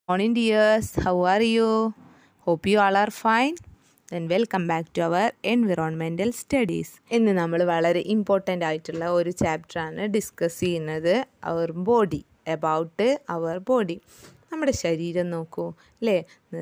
Morning, dears. How are you? Hope you all are fine. Then welcome back to our environmental studies. ഇന്ന് നമ്മൾ വളരെ important ആയിട്ടുള്ള ഒരു ചാപ്റ്ററാണ് ഡിസ്കസ് ചെയ്യുന്നത് our body about our body നമ്മുടെ ശരീരം നോക്കൂ അല്ലേ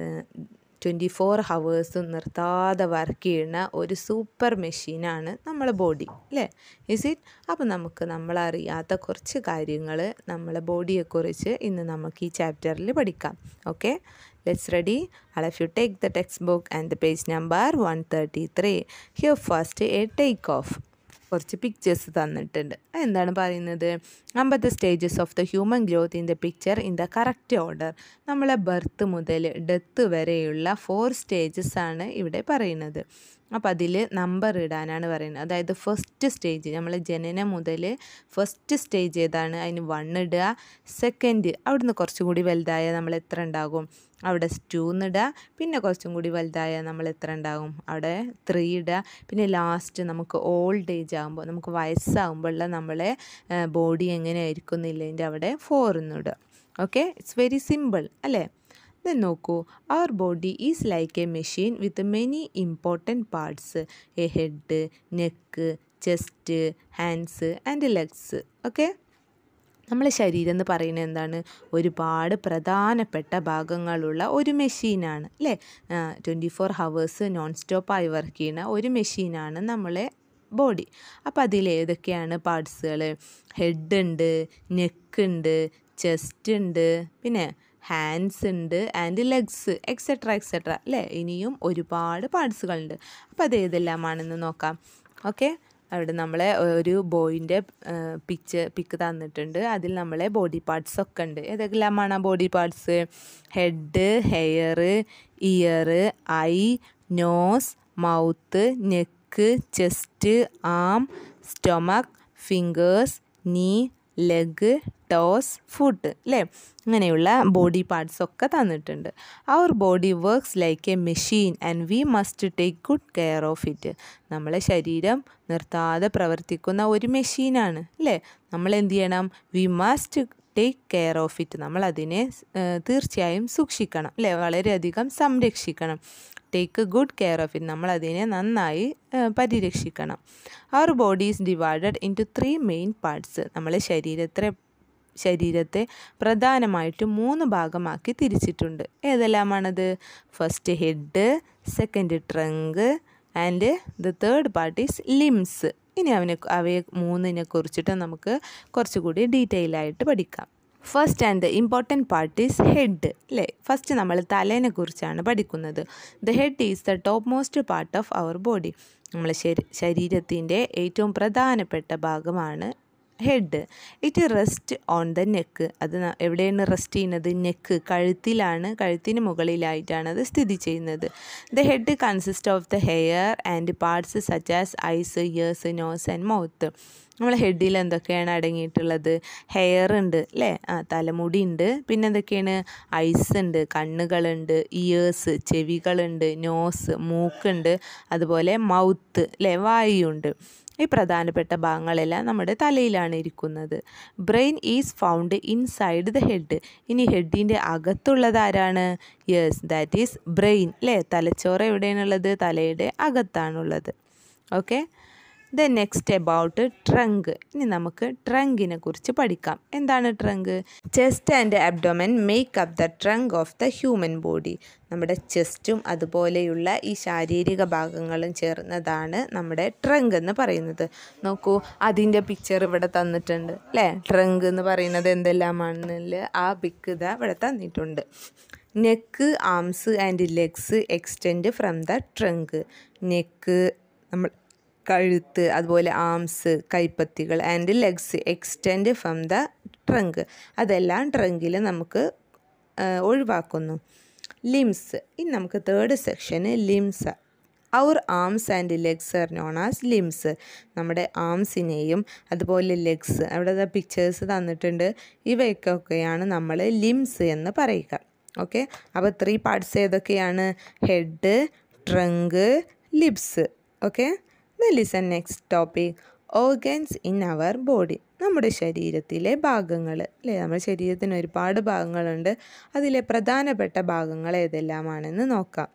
ട്വൻറ്റി ഫോർ ഹവേഴ്സും നിർത്താതെ വർക്ക് ചെയ്യുന്ന ഒരു സൂപ്പർ മെഷീനാണ് നമ്മളെ ബോഡി അല്ലേ ഇസ് ഇറ്റ് അപ്പോൾ നമുക്ക് നമ്മളറിയാത്ത കുറച്ച് കാര്യങ്ങൾ നമ്മളെ ബോഡിയെക്കുറിച്ച് ഇന്ന് നമുക്ക് ഈ ചാപ്റ്ററിൽ പഠിക്കാം okay let's ready all if you take the textbook and the page number one thirty three here first a take of കുറച്ച് പിക്ചേഴ്സ് തന്നിട്ടുണ്ട് എന്താണ് പറയുന്നത് അമ്പത് stages of the human growth in the picture in the correct order നമ്മളെ birth മുതൽ death വരെയുള്ള four stages ആണ് ഇവിടെ പറയുന്നത് അപ്പോൾ അതിൽ നമ്പർ ഇടാനാണ് പറയുന്നത് അതായത് ഫസ്റ്റ് സ്റ്റേജ് നമ്മൾ ജനനം മുതൽ ഫസ്റ്റ് സ്റ്റേജ് ഏതാണ് അതിന് വൺ ഇടുക സെക്കൻഡ് അവിടുന്ന് കുറച്ചും കൂടി വലുതായ നമ്മൾ എത്ര ഉണ്ടാകും അവിടെ ടൂന്ന് ഇടുക പിന്നെ കുറച്ചും കൂടി വലുതായ നമ്മൾ എത്ര ഉണ്ടാകും അവിടെ ത്രീ ഇടുക പിന്നെ ലാസ്റ്റ് നമുക്ക് ഓൾഡ് ഏജ് ആകുമ്പോൾ നമുക്ക് വയസ്സാകുമ്പോഴുള്ള നമ്മളെ ബോഡി എങ്ങനെ ആയിരിക്കും എന്നില്ലതിൻ്റെ അവിടെ ഫോറിന്ന് ഇടുക ഓക്കെ ഇറ്റ്സ് വെരി സിമ്പിൾ അല്ലേ ദെൻ നോക്കൂ our body is like a machine with many important parts a head neck chest hands and legs okay നമ്മളെ ശരീരം എന്ന് പറയുന്നത് എന്താണ് ഒരുപാട് പ്രധാനപ്പെട്ട ഭാഗങ്ങളുള്ള ഒരു മെഷീനാണ് അല്ലേ ട്വൻറ്റി ഫോർ ഹവേഴ്സ് നോൺ സ്റ്റോപ്പായി വർക്ക് ചെയ്യുന്ന ഒരു മെഷീനാണ് നമ്മളെ ബോഡി അപ്പോൾ അതിൽ ഏതൊക്കെയാണ് പാർട്സുകൾ ഹെഡ് ഉണ്ട് നെക്ക് ഉണ്ട് ചെസ്റ്റ് ഉണ്ട് പിന്നെ ഹാൻഡ്സ് ഉണ്ട് ആൻഡ് ലെഗ്സ് എക്സെട്ര എക്സെട്ര അല്ലേ ഇനിയും ഒരുപാട് പാർട്സുകളുണ്ട് അപ്പോൾ അത് ഏതെല്ലാമാണെന്ന് നോക്കാം ഓക്കെ അവിടെ നമ്മളെ ഒരു ബോയിൻ്റെ പിക്ച് പിക്ക് തന്നിട്ടുണ്ട് അതിൽ നമ്മളെ ബോഡി പാർട്സ് ഒക്കെ ഉണ്ട് ഏതെല്ലാമാണ് ആ body parts head hair ear eye nose mouth neck chest arm stomach fingers knee leg toes foot അല്ലേ ഇങ്ങനെയുള്ള ബോഡി പാർട്സ് ഒക്കെ തന്നിട്ടുണ്ട് our body works like a machine and we must take good care of it നമ്മളെ ശരീരം നിർത്താതെ പ്രവർത്തിക്കുന്ന ഒരു മെഷീനാണ് അല്ലേ നമ്മൾ എന്ത് ചെയ്യണം we must take care of it നമ്മൾ അതിനെ തീർച്ചയായും സൂക്ഷിക്കണം അല്ലേ വളരെയധികം സംരക്ഷിക്കണം take good care of it നമ്മൾ അതിനെ നന്നായി പരിരക്ഷിക്കണം our body is divided into three main parts നമ്മളെ ശരീരത്തെ ശരീരത്തെ പ്രധാനമായിട്ടും മൂന്ന് ഭാഗമാക്കി തിരിച്ചിട്ടുണ്ട് ഏതെല്ലാമാണത് first head second trunk and the third part is limbs ഇനി അവനെ അവയെ മൂന്നിനെ കുറിച്ചിട്ട് നമുക്ക് കുറച്ചുകൂടി ഡീറ്റെയിൽ ആയിട്ട് പഠിക്കാം first and the important part is head അല്ലേ ഫസ്റ്റ് നമ്മൾ തലേനെ കുറിച്ചാണ് പഠിക്കുന്നത് the head is the topmost part of our body നമ്മളെ ശരി ശരീരത്തിൻ്റെ ഏറ്റവും പ്രധാനപ്പെട്ട ഭാഗമാണ് head it rest on the neck അത് എവിടെയാണ് റെസ്റ്റ് ചെയ്യുന്നത് നെക്ക് കഴുത്തിലാണ് കഴുത്തിന് മുകളിലായിട്ടാണ് അത് സ്ഥിതി ചെയ്യുന്നത് the head consist of the hair and parts such as eyes ears nose and mouth നമ്മളെ ഹെഡിൽ എന്തൊക്കെയാണ് അടങ്ങിയിട്ടുള്ളത് ഹെയർ ഉണ്ട് അല്ലേ ആ തലമുടി ഉണ്ട് പിന്നെ എന്തൊക്കെയാണ് ഐസ് ഉണ്ട് കണ്ണുകളുണ്ട് ഇയേഴ്സ് ചെവികളുണ്ട് നോസ് മൂക്കുണ്ട് അതുപോലെ മൗത്ത് അല്ലേ വായുണ്ട് ഈ പ്രധാനപ്പെട്ട ഭാഗങ്ങളെല്ലാം നമ്മുടെ തലയിലാണ് ഇരിക്കുന്നത് brain is found inside the head ഇനി ഹെഡിൻ്റെ അകത്തുള്ളത് ആരാണ് യെസ് ദാറ്റ് ഈസ് ബ്രെയിൻ അല്ലേ തലച്ചോറ് എവിടെയാണുള്ളത് തലയുടെ അകത്താണുള്ളത് okay the next about trunk ഇനി നമുക്ക് ട്രങ്കിനെ കുറിച്ച് പഠിക്കാം എന്താണ് trunk chest and abdomen make up the trunk of the human body നമ്മുടെ ചെസ്റ്റും അതുപോലെയുള്ള ഈ ശാരീരിക ഭാഗങ്ങളും ചേർന്നതാണ് നമ്മുടെ ട്രങ്ക് എന്ന് പറയുന്നത് നോക്കൂ അതിൻ്റെ പിക്ചർ ഇവിടെ തന്നിട്ടുണ്ട് അല്ലേ ട്രങ്ക് എന്ന് പറയുന്നത് എന്തെല്ലാമാണെന്നില്ല ആ പിക്ക് ഇതാ ഇവിടെ തന്നിട്ടുണ്ട് neck arms and legs extend from the trunk neck നമ്മൾ കഴുത്ത് അതുപോലെ ആംസ് കൈപ്പത്തികൾ and legs extend from the trunk അതെല്ലാം ട്രങ്കിൽ നമുക്ക് ഒഴിവാക്കുന്നു ലിംസ് ഇനി നമുക്ക് തേർഡ് സെക്ഷന് limbs our arms and legs are known as limbs നമ്മുടെ ആംസിനെയും അതുപോലെ ലെഗ്സ് അവിടെ പിക്ചേഴ്സ് തന്നിട്ടുണ്ട് ഇവയൊക്കെയാണ് നമ്മൾ ലിംസ് എന്ന് പറയുക ഓക്കെ അപ്പോൾ ത്രീ പാർട്സ് ഏതൊക്കെയാണ് head trunk limbs okay listen next topic organs in our body നമ്മുടെ ശരീരത്തിലെ ഭാഗങ്ങൾ അല്ലേ നമ്മുടെ ശരീരത്തിന് ഒരുപാട് ഭാഗങ്ങളുണ്ട് അതിലെ പ്രധാനപ്പെട്ട ഭാഗങ്ങൾ ഏതെല്ലാമാണെന്ന് നോക്കാം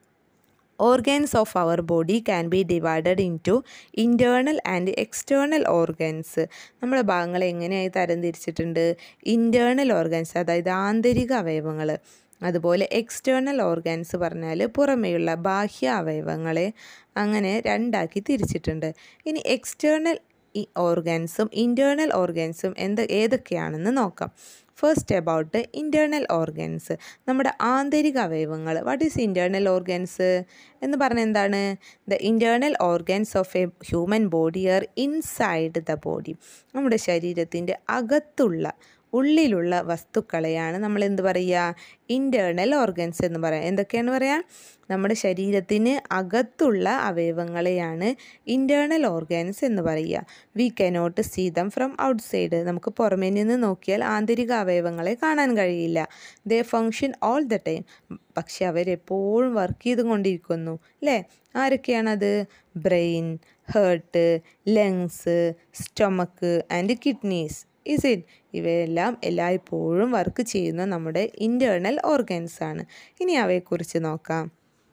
organs of our body can be divided into internal and external organs നമ്മുടെ ഭാഗങ്ങളെ എങ്ങനെയായി തരംതിരിച്ചിട്ടുണ്ട് ഇൻറ്റേർണൽ ഓർഗൻസ് അതായത് ആന്തരിക അവയവങ്ങൾ അതുപോലെ എക്സ്റ്റേർണൽ ഓർഗൻസ് പറഞ്ഞാൽ പുറമേയുള്ള ബാഹ്യ അവയവങ്ങളെ അങ്ങനെ രണ്ടാക്കി തിരിച്ചിട്ടുണ്ട് ഇനി എക്സ്റ്റേർണൽ ഓർഗൻസും ഇൻറ്റേർണൽ ഓർഗൻസും എന്ത് ഏതൊക്കെയാണെന്ന് നോക്കാം ഫസ്റ്റ് അബൌട്ട് ഇൻറ്റേർണൽ ഓർഗൻസ് നമ്മുടെ ആന്തരിക അവയവങ്ങൾ വാട്ട് ഈസ് ഇൻറ്റേർണൽ ഓർഗൻസ് എന്ന് പറഞ്ഞാൽ എന്താണ് the internal organs of a human body are inside the body നമ്മുടെ ശരീരത്തിൻ്റെ അകത്തുള്ള ഉള്ളിലുള്ള വസ്തുക്കളെയാണ് നമ്മൾ എന്ത് പറയുക ഇൻറ്റേർണൽ ഓർഗൻസ് എന്ന് പറയാം എന്തൊക്കെയാണ് പറയുക നമ്മുടെ ശരീരത്തിന് അകത്തുള്ള അവയവങ്ങളെയാണ് ഇൻറ്റേർണൽ ഓർഗൻസ് എന്ന് പറയുക we cannot see them from outside നമുക്ക് പുറമേ നിന്ന് നോക്കിയാൽ ആന്തരിക അവയവങ്ങളെ കാണാൻ കഴിയില്ല they function all the time പക്ഷെ അവരെപ്പോഴും വർക്ക് ചെയ്തുകൊണ്ടിരിക്കുന്നു അല്ലേ ആരൊക്കെയാണത് brain heart lungs stomach and kidneys is it ഇവയെല്ലാം എല്ലായ്പ്പോഴും വർക്ക് ചെയ്യുന്ന നമ്മുടെ ഇൻറ്റേർണൽ ഓർഗൻസ് ആണ് ഇനി അവയെക്കുറിച്ച് നോക്കാം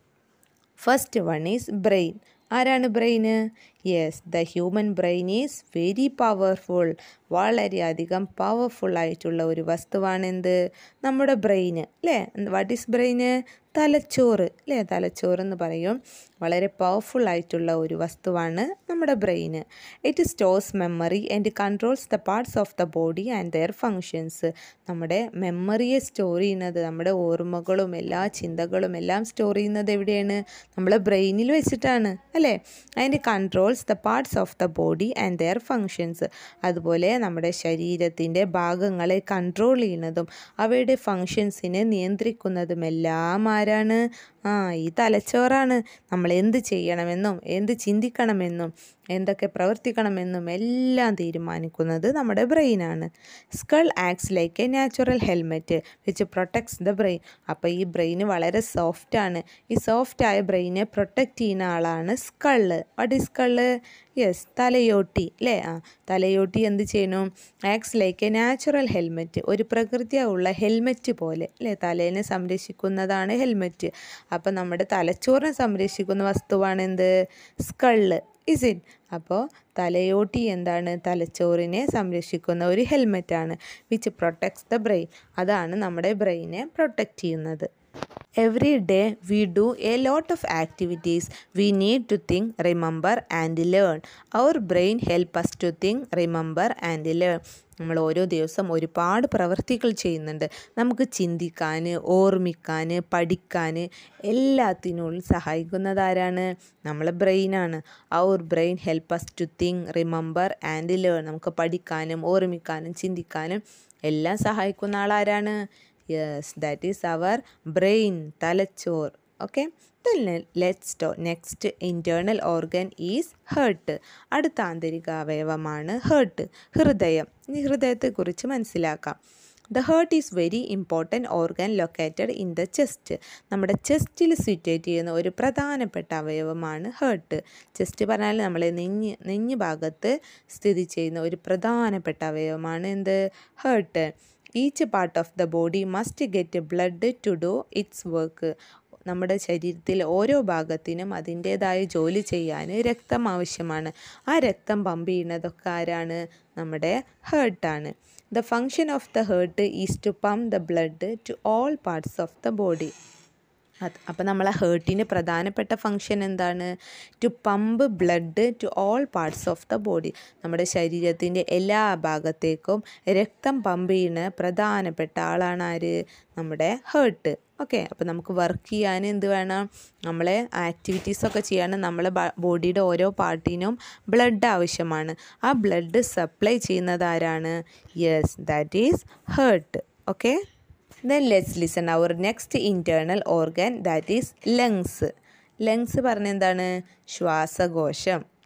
ഫസ്റ്റ് വൺ ഈസ് ബ്രെയിൻ ആരാണ് ബ്രെയിന് yes the human brain is very powerful വളരെയധികം പവർഫുൾ ആയിട്ടുള്ള ഒരു വസ്തുവാണ് എന്ത് നമ്മുടെ ബ്രെയിന് അല്ലേ വാട്ട് ഈസ് ബ്രെയിന് തലച്ചോറ് അല്ലേ തലച്ചോറ് എന്ന് പറയും വളരെ പവർഫുൾ ആയിട്ടുള്ള ഒരു വസ്തുവാണ് നമ്മുടെ ബ്രെയിന് it stores memory and controls the parts of the body and their functions നമ്മുടെ മെമ്മറിയെ സ്റ്റോർ ചെയ്യുന്നത് നമ്മുടെ ഓർമ്മകളും എല്ലാ ചിന്തകളും എല്ലാം സ്റ്റോർ ചെയ്യുന്നത് എവിടെയാണ് നമ്മളെ ബ്രെയിനിൽ വെച്ചിട്ടാണ് അല്ലേ അതിൻ്റെ controls the parts of the body and their functions അതുപോലെ നമ്മുടെ ശരീരത്തിൻ്റെ ഭാഗങ്ങളെ കൺട്രോൾ ചെയ്യുന്നതും അവയുടെ ഫങ്ഷൻസിനെ നിയന്ത്രിക്കുന്നതുമെല്ലാം ആരാണ് ആ ഈ തലച്ചോറാണ് നമ്മൾ എന്ത് ചെയ്യണമെന്നും എന്ത് ചിന്തിക്കണമെന്നും എന്തൊക്കെ പ്രവർത്തിക്കണമെന്നും എല്ലാം തീരുമാനിക്കുന്നത് നമ്മുടെ ബ്രെയിനാണ് skull acts like a natural helmet which protects the brain അപ്പോൾ ഈ ബ്രെയിൻ വളരെ സോഫ്റ്റാണ് ഈ സോഫ്റ്റായ ബ്രെയിനെ പ്രൊട്ടക്റ്റ് ചെയ്യുന്ന ആളാണ് സ്കള് വാട്ട് ഈ സ്കള് യെസ് തലയോട്ടി അല്ലേ ആ തലയോട്ടി എന്ത് ചെയ്യണം acts like a natural helmet ഒരു പ്രകൃതിയുള്ള ഹെൽമെറ്റ് പോലെ അല്ലേ തലേനെ സംരക്ഷിക്കുന്നതാണ് ഹെൽമെറ്റ് അപ്പോൾ നമ്മുടെ തലച്ചോറിനെ സംരക്ഷിക്കുന്ന വസ്തുവാണ് എന്ത് സ്കള് ഇസ് ഇറ്റ് അപ്പോൾ തലയോട്ടി എന്താണ് തലച്ചോറിനെ സംരക്ഷിക്കുന്ന ഒരു ഹെൽമെറ്റാണ് വിച്ച് പ്രൊട്ടക്ട്സ് ദ ബ്രെയിൻ അതാണ് നമ്മുടെ ബ്രെയിനെ പ്രൊട്ടക്റ്റ് ചെയ്യുന്നത് every day we do a lot of activities we need to think remember and learn our brain help us to think remember and learn നമ്മൾ ഓരോ ദിവസം ഒരുപാട് പ്രവൃത്തികൾ ചെയ്യുന്നുണ്ട് നമുക്ക് ചിന്തിക്കാൻ ഓർമ്മിക്കാൻ പഠിക്കാൻ എല്ലാത്തിനും സഹായിക്കുന്നത് ആരാണ് നമ്മളെ ബ്രെയിനാണ് our brain help us to think remember and learn നമുക്ക് പഠിക്കാനും ഓർമ്മിക്കാനും ചിന്തിക്കാനും എല്ലാം സഹായിക്കുന്ന ആളാരാണ് yes that is our brain തലച്ചോർ okay let's to next internal organ is heart അടുത്ത ആന്തരിക അവയവമാണ് ഹേർട്ട് ഹൃദയം ഈ ഹൃദയത്തെക്കുറിച്ച് മനസ്സിലാക്കാം the heart is very important organ located in the chest നമ്മുടെ ചെസ്റ്റിൽ സിറ്റുവേറ്റ് ചെയ്യുന്ന ഒരു പ്രധാനപ്പെട്ട അവയവമാണ് ഹേർട്ട് ചെസ്റ്റ് പറഞ്ഞാൽ നമ്മളെ നെഞ്ഞ് നെഞ്ഞ് ഭാഗത്ത് സ്ഥിതി ചെയ്യുന്ന ഒരു പ്രധാനപ്പെട്ട അവയവമാണ് എന്ത് heart each part of the body must get blood to do its work നമ്മുടെ ശരീരത്തിൽ ഓരോ ഭാഗത്തിനും അതിൻ്റേതായ ജോലി ചെയ്യാൻ രക്തം ആവശ്യമാണ് ആ രക്തം പമ്പ് ചെയ്യുന്നതൊക്കെ ആരാണ് നമ്മുടെ ഹേർട്ടാണ് the function of the heart is to pump the blood to all parts of the body അത് അപ്പോൾ നമ്മളെ ഹേർട്ടിന് പ്രധാനപ്പെട്ട ഫങ്ഷൻ എന്താണ് to pump blood to all parts of the body നമ്മുടെ ശരീരത്തിൻ്റെ എല്ലാ ഭാഗത്തേക്കും രക്തം പമ്പ് ചെയ്യുന്ന പ്രധാനപ്പെട്ട ആളാണ് ആര് നമ്മുടെ ഹേർട്ട് ഓക്കെ അപ്പോൾ നമുക്ക് വർക്ക് ചെയ്യാൻ എന്ത് വേണം നമ്മളെ ആക്ടിവിറ്റീസൊക്കെ ചെയ്യാൻ നമ്മളെ ബോഡിയുടെ ഓരോ പാർട്ടിനും ബ്ലഡ് ആവശ്യമാണ് ആ ബ്ലഡ് സപ്ലൈ ചെയ്യുന്നത് ആരാണ് yes that is heart okay then let's listen our next internal organ that is lungs lungs പറഞ്ഞ എന്താണ് ശ്വാസകോശം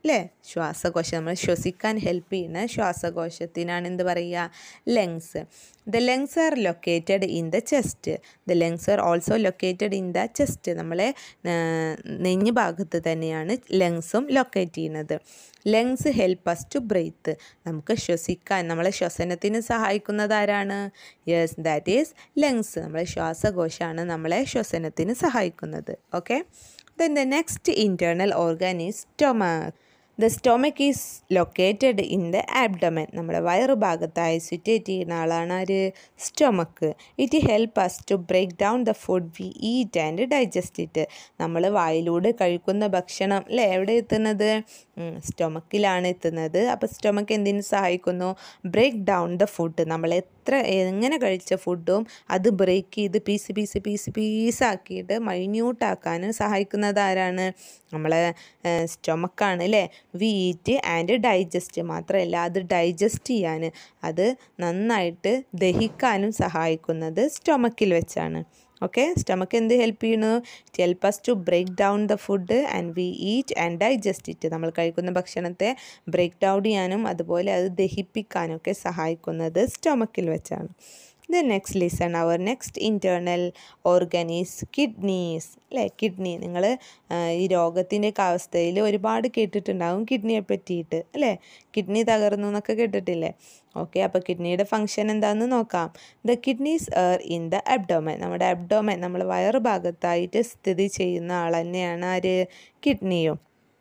അല്ലേ ശ്വാസകോശം നമ്മൾ ശ്വസിക്കാൻ ഹെൽപ്പ് ചെയ്യുന്ന ശ്വാസകോശത്തിനാണ് എന്ത് പറയുക lungs the lungs are located in the chest the lungs are also located in the chest നമ്മളെ നെഞ്ഞ് ഭാഗത്ത് തന്നെയാണ് ലങ്സും ലൊക്കേറ്റ് ചെയ്യുന്നത് lungs help us to breathe നമുക്ക് ശ്വസിക്കാൻ നമ്മളെ ശ്വസനത്തിന് സഹായിക്കുന്നത് ആരാണ് യെസ് ദാറ്റ് ഈസ് ലങ്സ് നമ്മളെ ശ്വാസകോശമാണ് നമ്മളെ ശ്വസനത്തിന് സഹായിക്കുന്നത് okay then the next internal organ is stomach the stomach is located in the abdomen നമ്മുടെ വയറ് ഭാഗത്തായി സിറ്റേറ്റ് ചെയ്യുന്ന ആളാണ് ആര് stomach it help us to break down the food we eat and digest it നമ്മൾ വായിലൂടെ കഴിക്കുന്ന ഭക്ഷണം അല്ലേ എവിടെ എത്തുന്നത് സ്റ്റൊമക്കിലാണ് എത്തുന്നത് അപ്പോൾ സ്റ്റൊമക്ക് എന്തിനു സഹായിക്കുന്നു ബ്രേക്ക് ഡൗൺ ദ ഫുഡ് നമ്മൾ എത്ര എങ്ങനെ കഴിച്ച ഫുഡും അത് ബ്രേക്ക് ചെയ്ത് പീസ് പീസ് പീസ് പീസാക്കിയിട്ട് മൈന്യൂട്ടാക്കാനും സഹായിക്കുന്നത് ആരാണ് നമ്മളെ സ്റ്റൊമക്കാണ് അല്ലേ വി ഈറ്റ് ആൻഡ് ഡൈജസ്റ്റ് മാത്രമല്ല അത് ഡൈജസ്റ്റ് ചെയ്യാൻ അത് നന്നായിട്ട് ദഹിക്കാനും സഹായിക്കുന്നത് സ്റ്റൊമക്കിൽ വെച്ചാണ് ഓക്കെ സ്റ്റമക്ക് എന്ത് ഹെൽപ്പ് ചെയ്യുന്നു it help us to break down the food and we eat and digest it നമ്മൾ കഴിക്കുന്ന ഭക്ഷണത്തെ ബ്രേക്ക് ഡൗൺ ചെയ്യാനും അതുപോലെ അത് ദഹിപ്പിക്കാനും ഒക്കെ സഹായിക്കുന്നത് സ്റ്റൊമക്കിൽ വെച്ചാണ് the next listen our next internal organs kidneys അല്ലേ കിഡ്നി നിങ്ങൾ ഈ രോഗത്തിൻ്റെ ഒക്കെ അവസ്ഥയിൽ ഒരുപാട് കേട്ടിട്ടുണ്ടാകും കിഡ്നിയെ പറ്റിയിട്ട് അല്ലേ കിഡ്നി തകർന്നു എന്നൊക്കെ കേട്ടിട്ടില്ലേ ഓക്കെ അപ്പോൾ കിഡ്നിയുടെ ഫങ്ഷൻ എന്താണെന്ന് നോക്കാം the kidneys are in the abdomen നമ്മുടെ അബ്ഡോമൻ നമ്മൾ വയറ് ഭാഗത്തായിട്ട് സ്ഥിതി ചെയ്യുന്ന ആൾ തന്നെയാണ് ആര് കിഡ്നിയും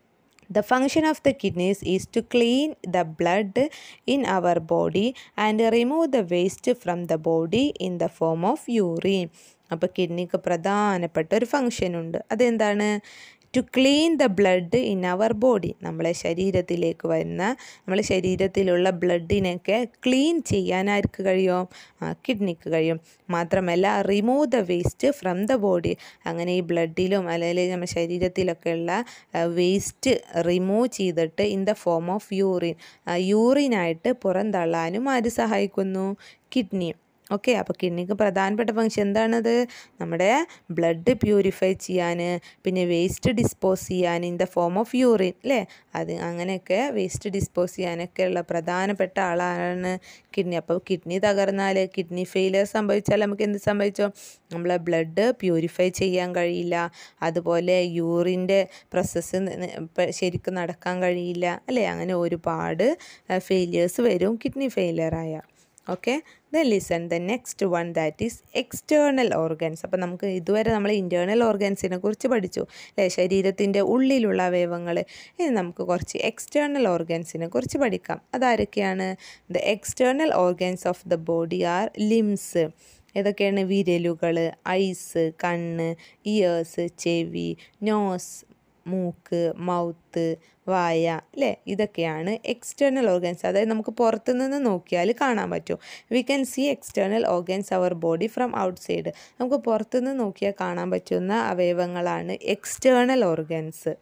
The function of the kidneys is to clean the blood in our body and remove the waste from the body in the form of urine. അപ്പോൾ കിഡ്നിക്ക് പ്രധാനപ്പെട്ട ഒരു ഫങ്ഷൻ ഉണ്ട് അതെന്താണ് to clean the blood in our body നമ്മളെ ശരീരത്തിലേക്ക് വരുന്ന നമ്മളെ ശരീരത്തിലുള്ള ബ്ലഡിനെയൊക്കെ ക്ലീൻ ചെയ്യാൻ ആർക്ക് കഴിയും കിഡ്നിക്ക് കഴിയും മാത്രമല്ല remove the waste from the body അങ്ങനെ ഈ ബ്ലഡിലും അല്ലെങ്കിൽ നമ്മുടെ ശരീരത്തിലൊക്കെയുള്ള വേസ്റ്റ് റിമൂവ് ചെയ്തിട്ട് in the form of urine യൂറിനായിട്ട് പുറന്തള്ളാനും ആര് സഹായിക്കുന്നു കിഡ്നി ഓക്കെ അപ്പോൾ കിഡ്നിക്ക് പ്രധാനപ്പെട്ട ഫങ്ഷൻ എന്താണത് നമ്മുടെ ബ്ലഡ് പ്യൂരിഫൈ ചെയ്യാൻ പിന്നെ വേസ്റ്റ് ഡിസ്പോസ് ചെയ്യാൻ in the form of urine അല്ലേ അത് അങ്ങനെയൊക്കെ വേസ്റ്റ് ഡിസ്പോസ് ചെയ്യാനൊക്കെ ഉള്ള പ്രധാനപ്പെട്ട ആളാണ് കിഡ്നി അപ്പോൾ കിഡ്നി തകർന്നാൽ കിഡ്നി ഫെയിലിയർ സംഭവിച്ചാൽ നമുക്ക് എന്ത് സംഭവിച്ചോ നമ്മളെ ബ്ലഡ് പ്യൂരിഫൈ ചെയ്യാൻ കഴിയില്ല അതുപോലെ യൂറിൻ്റെ പ്രോസസ്സ് ശരിക്കും നടക്കാൻ കഴിയില്ല അല്ലേ അങ്ങനെ ഒരുപാട് ഫെയിലിയേഴ്സ് വരും കിഡ്നി ഫെയിലിയർ ആയ okay then listen the next one that is external organs അപ്പോൾ നമുക്ക് ഇതുവരെ നമ്മൾ ഇൻറ്റേർണൽ ഓർഗൻസിനെ കുറിച്ച് പഠിച്ചു അല്ലേ ശരീരത്തിൻ്റെ ഉള്ളിലുള്ള അവയവങ്ങൾ ഇനി നമുക്ക് കുറച്ച് എക്സ്റ്റേണൽ ഓർഗൻസിനെ കുറിച്ച് പഠിക്കാം അതാരൊക്കെയാണ് the external organs of the body are limbs ഏതൊക്കെയാണ് വിരലുകൾ ഐസ് കണ്ണ് ഇയേഴ്സ് ചെവി നോസ് മൂക്ക് മൗത്ത് വായ അല്ലേ ഇതൊക്കെയാണ് എക്സ്റ്റേണൽ ഓർഗൻസ് അതായത് നമുക്ക് പുറത്തു നിന്ന് നോക്കിയാൽ കാണാൻ പറ്റും we can see external organs our body from outside നമുക്ക് പുറത്തുനിന്ന് നോക്കിയാൽ കാണാൻ പറ്റുന്ന അവയവങ്ങളാണ് എക്സ്റ്റേണൽ ഓർഗൻസ്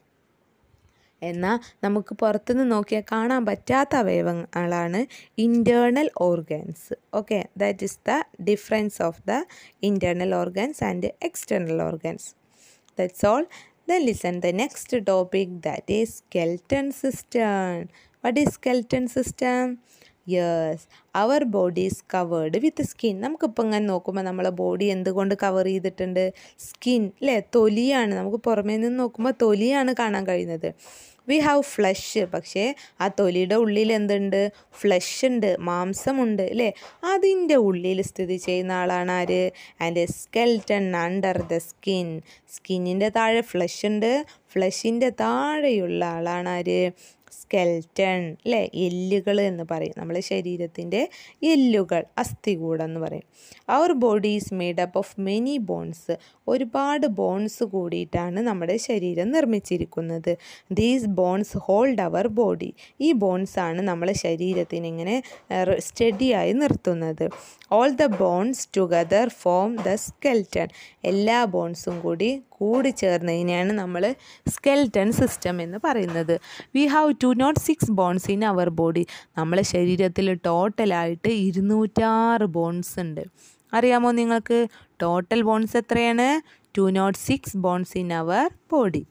എന്നാൽ നമുക്ക് പുറത്തുനിന്ന് നോക്കിയാൽ കാണാൻ പറ്റാത്ത അവയവങ്ങളാണ് internal organs okay that is the difference of the internal organs and external organs that's all Then listen the next topic that is skeleton system. What is skeleton system? Yes our body is covered with skin നമുക്കിപ്പോൾ ഇങ്ങനെ നോക്കുമ്പോൾ നമ്മളെ body എന്തുകൊണ്ട് cover ചെയ്തിട്ടുണ്ട് skin അല്ലേ തൊലിയാണ് നമുക്ക് പുറമേ നിന്ന് നോക്കുമ്പോൾ തൊലിയാണ് കാണാൻ കഴിയുന്നത് വി ഹാവ് ഫ്ലഷ് പക്ഷേ ആ തൊലിയുടെ ഉള്ളിൽ എന്തുണ്ട് ഫ്ലഷ് ഉണ്ട് മാംസമുണ്ട് അല്ലേ അതിൻ്റെ ഉള്ളിൽ സ്ഥിതി ചെയ്യുന്ന ആളാണ് ആര് and skeleton under the skin സ്കിന്നിൻ്റെ താഴെ ഫ്ലഷ് ഉണ്ട് ഫ്ലഷിൻ്റെ താഴെയുള്ള ആളാണ് ആര് സ്കെൽറ്റൺ അല്ലേ എല്ലുകൾ എന്ന് പറയും നമ്മളെ ശരീരത്തിൻ്റെ എല്ലുകൾ അസ്ഥികൂടം എന്ന് പറയും our body is made up of many bones ഒരുപാട് ബോൺസ് കൂടിയിട്ടാണ് നമ്മുടെ ശരീരം നിർമ്മിച്ചിരിക്കുന്നത് these bones hold our body ഈ ബോൺസ് ആണ് നമ്മളെ ശരീരത്തിന് ഇങ്ങനെ സ്റ്റഡിയായി നിർത്തുന്നത് all the bones together form the skeleton എല്ലാ ബോൺസും കൂടി കൂടി ചേർന്നതിനെയാണ് നമ്മൾ സ്കെൽറ്റൺ സിസ്റ്റം എന്ന് പറയുന്നത് we have two nought six bones in our body നമ്മളെ ശരീരത്തിൽ ടോട്ടലായിട്ട് ഇരുന്നൂറ്റാറ് ബോൺസ് ഉണ്ട് അറിയാമോ നിങ്ങൾക്ക് ടോട്ടൽ ബോൺസ് എത്രയാണ് two nought six bones in our body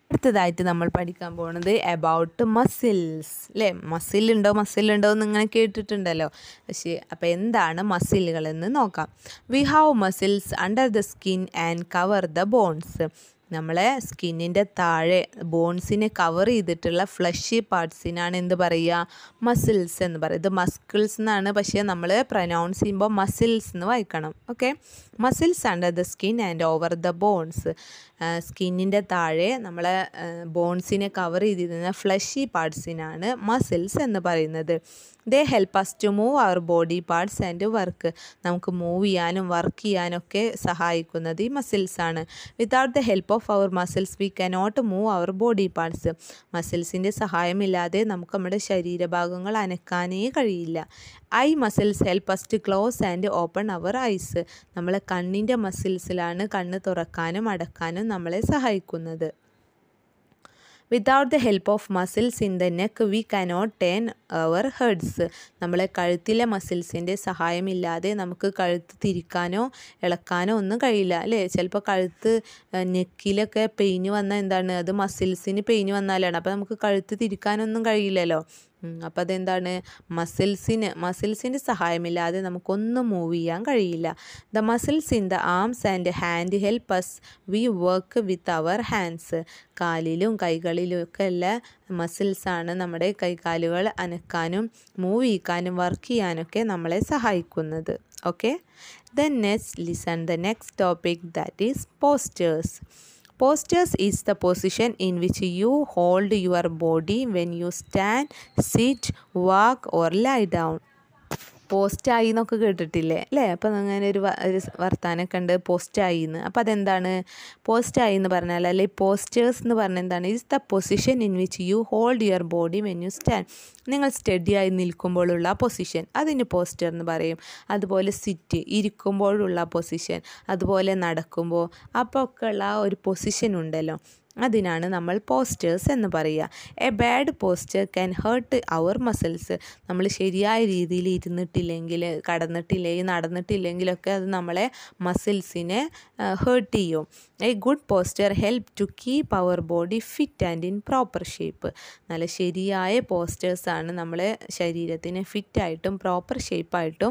അടുത്തതായിട്ട് നമ്മൾ പഠിക്കാൻ പോകുന്നത് അബൌട്ട് മസിൽസ് അല്ലേ മസിലുണ്ടോ മസിലുണ്ടോ എന്ന് ഇങ്ങനെ കേട്ടിട്ടുണ്ടല്ലോ പക്ഷേ അപ്പോൾ എന്താണ് മസിലുകളെന്ന് നോക്കാം we have muscles under the skin and cover the bones നമ്മളെ സ്കിന്നിൻ്റെ താഴെ ബോൺസിനെ കവർ ചെയ്തിട്ടുള്ള ഫ്ലഷി പാർട്സിനാണ് എന്ത് പറയുക മസിൽസ് എന്ന് പറയുക ഇത് മസ്കിൾസ് എന്നാണ് പക്ഷേ നമ്മൾ പ്രൊനൗൺസ് ചെയ്യുമ്പോൾ മസിൽസ് എന്ന് വായിക്കണം okay muscles under the skin and over the bones സ്കിന്നിൻ്റെ താഴെ നമ്മളെ ബോൺസിനെ കവർ ചെയ്തിരുന്ന ഫ്ലഷി പാർട്സിനാണ് മസിൽസ് എന്ന് പറയുന്നത് they help us to move our body parts and work നമുക്ക് മൂവ് ചെയ്യാനും വർക്ക് ചെയ്യാനൊക്കെ സഹായിക്കുന്നത് ഈ മസിൽസാണ് without the help of our muscles we cannot move our body parts മസിൽസിൻ്റെ സഹായമില്ലാതെ നമുക്ക് നമ്മുടെ ശരീരഭാഗങ്ങൾ അനക്കാനേ കഴിയില്ല eye muscles help us to close and open our eyes നമ്മളെ കണ്ണിൻ്റെ മസിൽസിലാണ് കണ്ണ് തുറക്കാനും അടക്കാനും നമ്മളെ സഹായിക്കുന്നത് without the help of muscles in the neck we cannot turn our heads നമ്മളെ കഴുത്തിലെ മസിൽസിൻ്റെ സഹായമില്ലാതെ നമുക്ക് കഴുത്ത് തിരിക്കാനോ ഇളക്കാനോ ഒന്നും കഴിയില്ല അല്ലേ ചിലപ്പോൾ കഴുത്ത് നെക്കിലൊക്കെ പെയിന് വന്നാൽ എന്താണ് അത് മസിൽസിന് പെയിന് വന്നാലാണ് അപ്പോൾ നമുക്ക് കഴുത്ത് തിരിക്കാനൊന്നും കഴിയില്ലല്ലോ അപ്പോൾ അതെന്താണ് മസിൽസിന് മസിൽസിൻ്റെ സഹായമില്ലാതെ നമുക്കൊന്നും മൂവ് ചെയ്യാൻ കഴിയില്ല the muscles in the arms and hand help us we work with our hands കാലിലും കൈകളിലും ഒക്കെ ഉള്ള മസിൽസാണ് നമ്മുടെ കൈകാലുകൾ അനക്കാനും മൂവ് ചെയ്യിക്കാനും വർക്ക് ചെയ്യാനൊക്കെ നമ്മളെ സഹായിക്കുന്നത് okay then next listen the next topic that is postures Postures is the position in which you hold your body when you stand, sit, walk or lie down. പോസ്റ്റായി എന്നൊക്കെ കേട്ടിട്ടില്ലേ അല്ലേ അപ്പം അങ്ങനെ ഒരു ഒരു വർത്താനമൊക്കെ ഉണ്ട് പോസ്റ്റായി എന്ന് അപ്പോൾ അതെന്താണ് പോസ്റ്റായി എന്ന് പറഞ്ഞാൽ അല്ലെ പോസ്റ്റേഴ്സ് എന്ന് പറഞ്ഞാൽ എന്താണ് is the position in which you hold your body when you stand നിങ്ങൾ സ്റ്റഡിയായി നിൽക്കുമ്പോഴുള്ള പൊസിഷൻ അതിന് പോസ്റ്റർ എന്ന് പറയും അതുപോലെ സിറ്റ് ഇരിക്കുമ്പോഴുള്ള പൊസിഷൻ അതുപോലെ നടക്കുമ്പോൾ അപ്പോൾ ഒക്കെ ഉള്ള ആ ഒരു പൊസിഷൻ ഉണ്ടല്ലോ അതിനാണ് നമ്മൾ പോസ്റ്റേഴ്സ് എന്ന് പറയുക a bad posture can hurt our muscles നമ്മൾ ശരിയായ രീതിയിൽ ഇരുന്നിട്ടില്ലെങ്കിൽ കടന്നിട്ടില്ലെങ്കിൽ നടന്നിട്ടില്ലെങ്കിലൊക്കെ അത് നമ്മളെ മസിൽസിനെ ഹേർട്ട് ചെയ്യും a good posture help to keep our body fit and in proper shape നല്ല ശരിയായ പോസ്റ്റേഴ്സാണ് നമ്മളെ ശരീരത്തിനെ ഫിറ്റായിട്ടും പ്രോപ്പർ ഷേപ്പായിട്ടും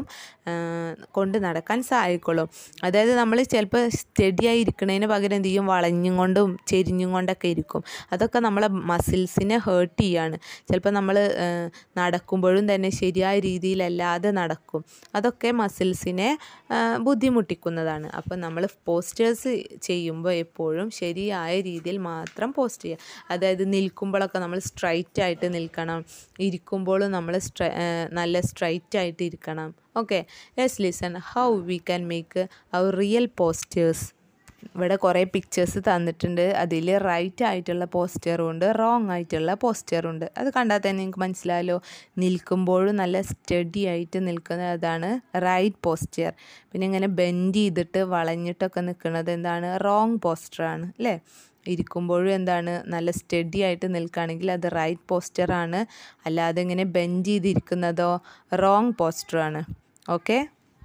കൊണ്ട് നടക്കാൻ സഹായിക്കുള്ളൂ അതായത് നമ്മൾ ചിലപ്പോൾ സ്റ്റഡിയായി ഇരിക്കുന്നതിന് പകരം എന്ത് ചെയ്യും വളഞ്ഞും കൊണ്ടും ചെരിഞ്ഞും കൊണ്ടൊക്കെ ഇരിക്കും അതൊക്കെ നമ്മളെ മസിൽസിനെ ഹേർട്ട് ചെയ്യാണ് ചിലപ്പോൾ നമ്മൾ നടക്കുമ്പോഴും തന്നെ ശരിയായ രീതിയിലല്ലാതെ നടക്കും അതൊക്കെ മസിൽസിനെ ബുദ്ധിമുട്ടിക്കുന്നതാണ് അപ്പോൾ നമ്മൾ പോസ്റ്റേഴ്സ് ചെയ്യുമ്പോൾ എപ്പോഴും ശരിയായ രീതിയിൽ മാത്രം പോസ്റ്റ് ചെയ്യുക അതായത് നിൽക്കുമ്പോഴൊക്കെ നമ്മൾ സ്ട്രൈറ്റ് ആയിട്ട് നിൽക്കണം ഇരിക്കുമ്പോഴും നമ്മൾ സ്ട്രൈ നല്ല സ്ട്രൈറ്റ് ആയിട്ട് ഇരിക്കണം okay yes listen how we can make our real postures ഇവിടെ കുറേ പിക്ചേഴ്സ് തന്നിട്ടുണ്ട് അതിൽ റൈറ്റ് ആയിട്ടുള്ള പോസ്റ്ററും ഉണ്ട് റോങ് ആയിട്ടുള്ള പോസ്റ്ററും ഉണ്ട് അത് കണ്ടാൽ തന്നെ നിങ്ങൾക്ക് മനസ്സിലായല്ലോ നിൽക്കുമ്പോഴും നല്ല സ്റ്റഡി ആയിട്ട് നിൽക്കുന്നത് അതാണ് റൈറ്റ് പോസ്റ്റർ പിന്നെ ഇങ്ങനെ ബെൻഡ് ചെയ്തിട്ട് വളഞ്ഞിട്ടൊക്കെ നിൽക്കുന്നത് എന്താണ് റോങ് പോസ്റ്ററാണ് അല്ലേ ഇരിക്കുമ്പോഴും എന്താണ് നല്ല സ്റ്റഡി ആയിട്ട് നിൽക്കുകയാണെങ്കിൽ അത് റൈറ്റ് പോസ്റ്ററാണ് അല്ലാതെ ഇങ്ങനെ ബെൻഡ് ചെയ്തിരിക്കുന്നതോ റോങ് പോസ്റ്ററാണ് okay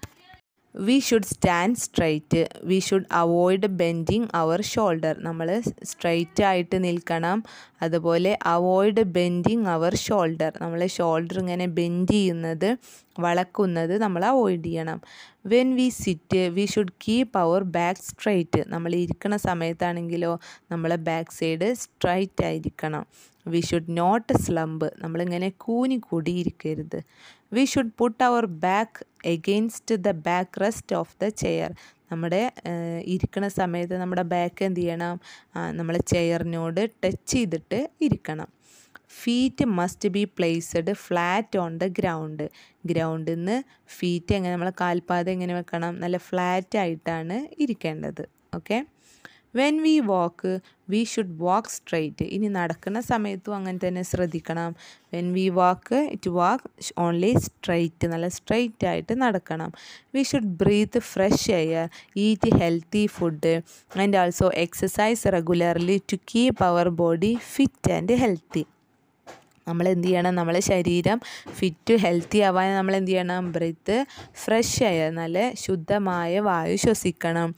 we should stand straight we should avoid bending our shoulder നമ്മൾ സ്ട്രൈറ്റ് ആയിട്ട് നിൽക്കണം അതുപോലെ അവോയ്ഡ് ബെൻഡിങ് അവർ ഷോൾഡർ നമ്മളെ ഷോൾഡർ ഇങ്ങനെ ബെൻഡ് ചെയ്യുന്നത് വളക്കുന്നത് നമ്മൾ അവോയ്ഡ് ചെയ്യണം when we sit we should keep our back straight നമ്മൾ ഇരിക്കുന്ന സമയത്താണെങ്കിലോ നമ്മളെ ബാക്ക് സൈഡ് സ്ട്രൈറ്റ് ആയിരിക്കണം വി ഷുഡ് നോട്ട് സ്ലംബ് നമ്മളിങ്ങനെ കൂനി കൂടി ഇരിക്കരുത് we should put our back against the back rest of the chair നമ്മുടെ ഇരിക്കുന്ന സമയത്ത് നമ്മുടെ ബാക്ക് എന്ത് ചെയ്യണം നമ്മളെ ചെയറിനോട് ടച്ച് ചെയ്തിട്ട് ഇരിക്കണം feet must be placed flat on the ground ഗ്രൗണ്ടിൽ നിന്ന് ഫീറ്റ് എങ്ങനെ നമ്മൾ കാൽപാദം എങ്ങനെ വെക്കണം നല്ല ഫ്ലാറ്റ് ആയിട്ടാണ് ഇരിക്കേണ്ടത് okay when we walk we should walk straight ഇനി നടക്കുന്ന സമയത്തും അങ്ങനെ തന്നെ ശ്രദ്ധിക്കണം when we walk it walk only straight നല്ല സ്ട്രൈറ്റ് ആയിട്ട് നടക്കണം we should breathe fresh air eat healthy food and also exercise regularly to keep our body fit and healthy നമ്മൾ എന്ത് ചെയ്യണം നമ്മളെ ശരീരം ഫിറ്റ് ഹെൽത്തി ആവാൻ നമ്മൾ എന്ത് ചെയ്യണം ബ്രീത്ത് ഫ്രഷ് എയർ നല്ല ശുദ്ധമായ വായു ശ്വസിക്കണം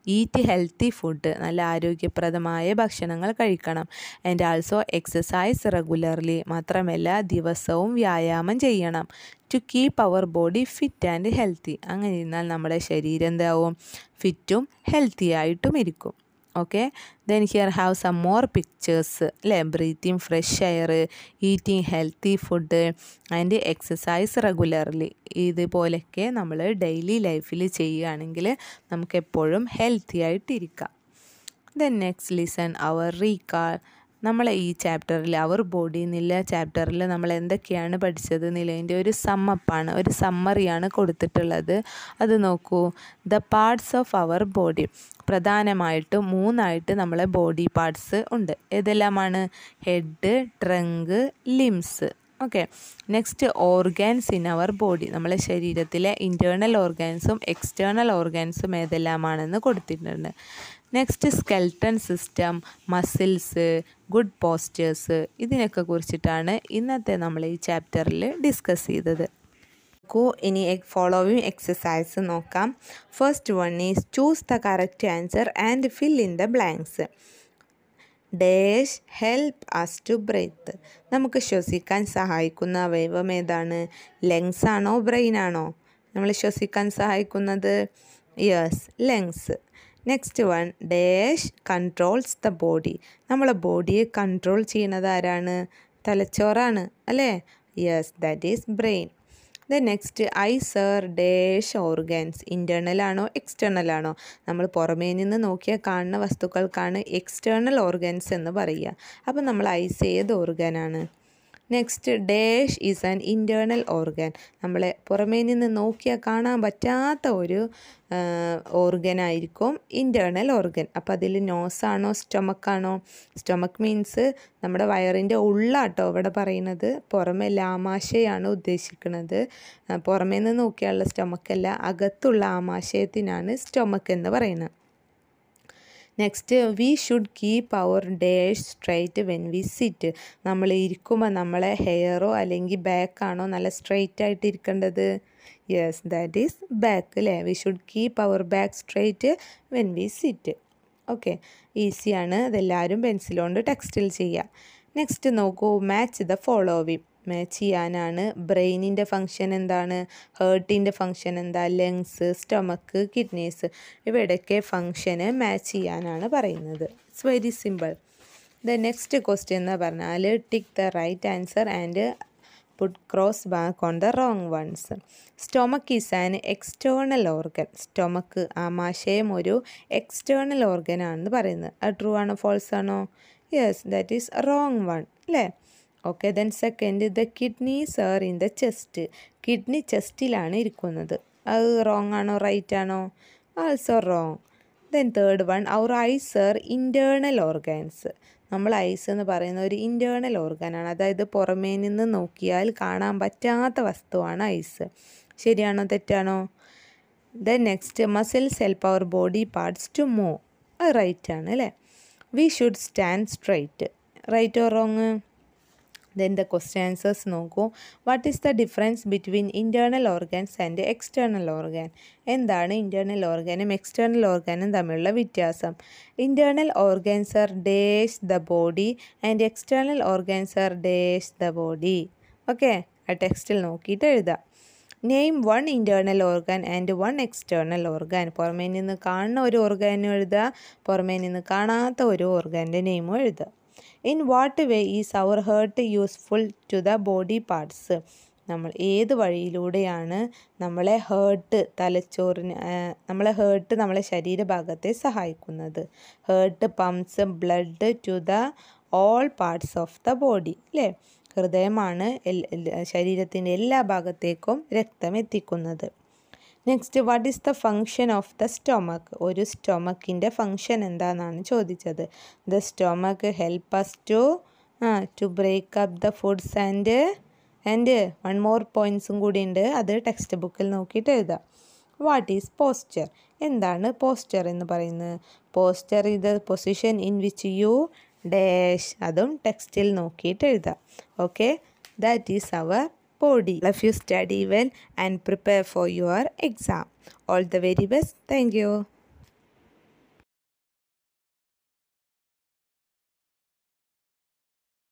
ഈറ്റ് ഹെൽത്തി ഫുഡ് നല്ല ആരോഗ്യപ്രദമായ ഭക്ഷണങ്ങൾ കഴിക്കണം ആൻഡ് ആൾസോ എക്സസൈസ് റെഗുലർലി മാത്രമല്ല ദിവസവും വ്യായാമം ചെയ്യണം to keep our body fit and healthy അങ്ങനെ ഇരുന്നാൽ നമ്മുടെ ശരീരം എന്താവും ഫിറ്റും ഹെൽത്തി ആയിട്ടും ഇരിക്കും okay then here have some more pictures അല്ലേ breathing fresh air eating healthy food and exercise regularly ഇതുപോലെയൊക്കെ നമ്മൾ ഡെയിലി ലൈഫിൽ ചെയ്യുകയാണെങ്കിൽ നമുക്ക് എപ്പോഴും ഹെൽത്തി ആയിട്ടിരിക്കാം then next listen our recall നമ്മളെ ഈ ചാപ്റ്ററിൽ അവർ ബോഡി എന്നുള്ള ചാപ്റ്ററിൽ നമ്മൾ എന്തൊക്കെയാണ് പഠിച്ചത് എന്നുള്ളതിൻ്റെ ഒരു സമ്മപ്പാണ് ഒരു സമ്മറിയാണ് കൊടുത്തിട്ടുള്ളത് അത് നോക്കൂ the parts of our body പ്രധാനമായിട്ടും മൂന്നായിട്ട് നമ്മളെ ബോഡി പാർട്സ് ഉണ്ട് ഏതെല്ലാമാണ് head trunk limbs okay next organs in our body നമ്മളെ ശരീരത്തിലെ ഇൻറ്റേർണൽ ഓർഗാൻസും എക്സ്റ്റേണൽ ഓർഗാൻസും ഏതെല്ലാമാണെന്ന് കൊടുത്തിട്ടുണ്ട് next skeleton system muscles good postures ഇതിനൊക്കെ കുറിച്ചിട്ടാണ് ഇന്നത്തെ നമ്മൾ ഈ ചാപ്റ്ററിൽ ഡിസ്കസ് ചെയ്തത് നോക്കൂ ഇനി ഫോളോവിങ് എക്സസൈസ് നോക്കാം first one is choose the correct answer and fill in the blanks dash help us to breathe നമുക്ക് ശ്വസിക്കാൻ സഹായിക്കുന്ന അവയവം ഏതാണ് ലങ്സ് ആണോ ബ്രെയിൻ ആണോ നമ്മൾ ശ്വസിക്കാൻ സഹായിക്കുന്നത് yes lungs next one dash controls the body നമ്മളെ ബോഡിയെ കൺട്രോൾ ചെയ്യുന്നത് ആരാണ് തലച്ചോറാണ് അല്ലേ yes that is brain the next eyes are dash organs internal ആണോ എക്സ്റ്റേണൽ ആണോ നമ്മൾ പുറമേ നിന്ന് നോക്കിയാൽ കാണുന്ന വസ്തുക്കൾക്കാണ് എക്സ്റ്റേണൽ ഓർഗാൻസ് എന്ന് പറയുക അപ്പോൾ നമ്മൾ ഐസ് ഏത് ഓർഗാനാണ് next dash is an internal organ നമ്മളെ പുറമേ നിന്ന് നോക്കിയാൽ കാണാൻ പറ്റാത്ത ഒരു ഓർഗനായിരിക്കും ഇൻറ്റേർണൽ ഓർഗൻ അപ്പോൾ അതിൽ നോസാണോ സ്റ്റൊമക്കാണോ സ്റ്റൊമക്ക് മീൻസ് നമ്മുടെ വയറിൻ്റെ ഉള്ളാട്ടോ ഇവിടെ പറയുന്നത് പുറമെ ലാമാശയാണ് ഉദ്ദേശിക്കുന്നത് പുറമേ നിന്ന് നോക്കിയാലുള്ള സ്റ്റൊമക്കല്ല അകത്തുള്ള ആമാശയത്തിനാണ് സ്റ്റൊമക്ക് എന്ന് പറയുന്നത് next we should keep our dash straight when we sit നമ്മൾ ഇരിക്കുമ്പോൾ നമ്മളെ ഹെയറോ അല്ലെങ്കിൽ ബാക്കാണോ നല്ല സ്ട്രൈറ്റ് ആയിട്ട് ഇരിക്കേണ്ടത് യെസ് ദാറ്റ് ഈസ് ബാക്ക് അല്ലേ we should keep our back straight when we sit okay ഈസിയാണ് അതെല്ലാവരും പെൻസിൽ കൊണ്ട് ടെക്സ്റ്റിൽ ചെയ്യുക നെക്സ്റ്റ് നോക്കൂ മാച്ച് ദ ഫോളോവിങ് മാച്ച് ചെയ്യാനാണ് ബ്രെയിനിൻ്റെ ഫങ്ഷൻ എന്താണ് ഹേർട്ടിൻ്റെ ഫങ്ഷൻ എന്താ ലങ്സ് സ്റ്റൊമക്ക് കിഡ്നീസ് ഇവയുടെയൊക്കെ ഫങ്ഷന് മാച്ച് ചെയ്യാനാണ് പറയുന്നത് it's very simple the next question എന്ന് പറഞ്ഞാൽ tick the right answer and put cross back on the wrong ones stomach is an external organ stomach ആമാശയം ഒരു എക്സ്റ്റേണൽ ഓർഗൻ ആണെന്ന് പറയുന്നത് അത് ട്രൂ ആണോ ഫോൾസ് ആണോ yes that is wrong one അല്ലേ okay then second the kidneys are in the chest kidney ചെസ്റ്റിലാണ് ഇരിക്കുന്നത് അത് റോങ് ആണോ റൈറ്റ് ആണോ also wrong then third one our eyes are internal organs നമ്മൾ ഐസ് എന്ന് പറയുന്ന ഒരു ഇൻറ്റേർണൽ ഓർഗാനാണ് അതായത് പുറമേ നിന്ന് നോക്കിയാൽ കാണാൻ പറ്റാത്ത വസ്തുവാണ് ഐസ് ശരിയാണോ തെറ്റാണോ then next muscles help our body parts to move അത് റൈറ്റ് ആണ് അല്ലേ we should stand straight right or wrong then the question answers നോക്കൂ what is the difference between internal organs and external organ എന്താണ് internal ഓർഗാനും external ഓർഗാനും തമ്മിലുള്ള വ്യത്യാസം internal organs are dash the body and external organs are dash the body okay ആ ടെക്സ്റ്റിൽ നോക്കിയിട്ട് എഴുതാം name one internal organ and one external organ പുറമേ നിന്ന് കാണുന്ന ഒരു ഓർഗാനും എഴുതുക പുറമേ നിന്ന് കാണാത്ത ഒരു ഓർഗാൻ്റെ നെയിമും എഴുതുക in what way is our heart useful to the body parts നമ്മൾ ഏത് വഴിയിലൂടെയാണ് നമ്മളെ ഹേർട്ട് തലച്ചോറിന് നമ്മളെ ഹേർട്ട് നമ്മളെ ശരീരഭാഗത്തെ സഹായിക്കുന്നത് heart pumps blood to the all parts of the body അല്ലേ ഹൃദയമാണ് ശരീരത്തിൻ്റെ എല്ലാ ഭാഗത്തേക്കും രക്തം എത്തിക്കുന്നത് next what is the function of the stomach ഒരു സ്റ്റൊമക്കിൻ്റെ ഫങ്ഷൻ എന്താണെന്നാണ് ചോദിച്ചത് the stomach help us to ah to break up the foods and and one more പോയിൻറ്സും കൂടി ഉണ്ട് അത് ടെക്സ്റ്റ് ബുക്കിൽ നോക്കിയിട്ട് എഴുതാം വാട്ട് ഈസ് പോസ്ചർ എന്താണ് പോസ്ചർ എന്ന് പറയുന്നത് posture is the position in which U dash അതും ടെക്സ്റ്റിൽ നോക്കിയിട്ട് എഴുതാം okay that is our body. If you study well and prepare for your exam. All the very best. Thank you.